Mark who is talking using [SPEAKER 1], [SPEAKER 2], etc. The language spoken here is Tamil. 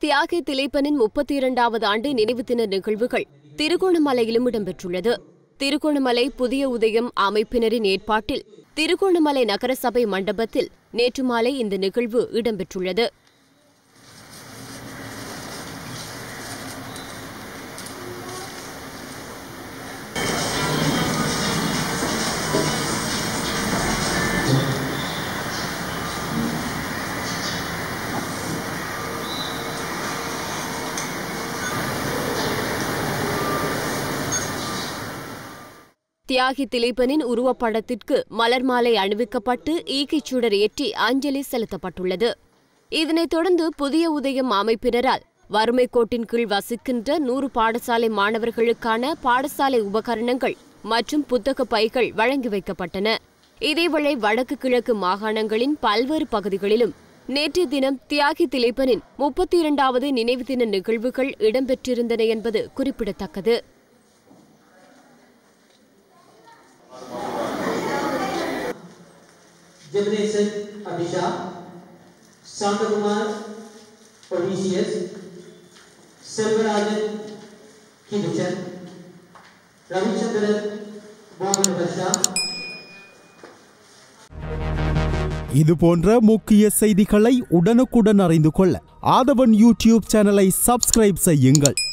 [SPEAKER 1] தியாகி திலீபனின் முப்பத்தி இரண்டாவது ஆண்டு நினைவு தின நிகழ்வுகள் திருகோணமலையிலும் இடம்பெற்றுள்ளது திருகோணமலை புதிய உதயம் அமைப்பினரின் ஏற்பாட்டில் திருகோணமலை நகரசபை மண்டபத்தில் நேற்று மாலை இந்த நிகழ்வு இடம்பெற்றுள்ளது தியாகி திலீபனின் உருவப்படத்திற்கு மலர் மாலை அணிவிக்கப்பட்டு ஈகைச் சுடர் ஏற்றி அஞ்சலி செலுத்தப்பட்டுள்ளது இதனைத் தொடர்ந்து புதிய உதயம் அமைப்பினரால் வறுமை கோட்டின் கீழ் வசிக்கின்ற நூறு பாடசாலை மாணவர்களுக்கான பாடசாலை உபகரணங்கள் மற்றும் புத்தக பைகள் வழங்கி வைக்கப்பட்டன இதேவேளை வடக்கு கிழக்கு மாகாணங்களின் பல்வேறு பகுதிகளிலும் நேற்றைய தினம் தியாகி திலீபனின் முப்பத்தி இரண்டாவது நினைவு தின நிகழ்வுகள் இடம்பெற்றிருந்தன என்பது குறிப்பிடத்தக்கது
[SPEAKER 2] Generation Abhisha, Santakumar Odysseus, Selvarajan Kiduchan, Ravichandran Mohan Varsha,
[SPEAKER 3] இது போன்ற முக்கிய செய்திகளை உடனுக்குடன் அறிந்து கொள்ள ஆதவன் யூடியூப் சேனலை சப்ஸ்கிரைப் செய்யுங்கள்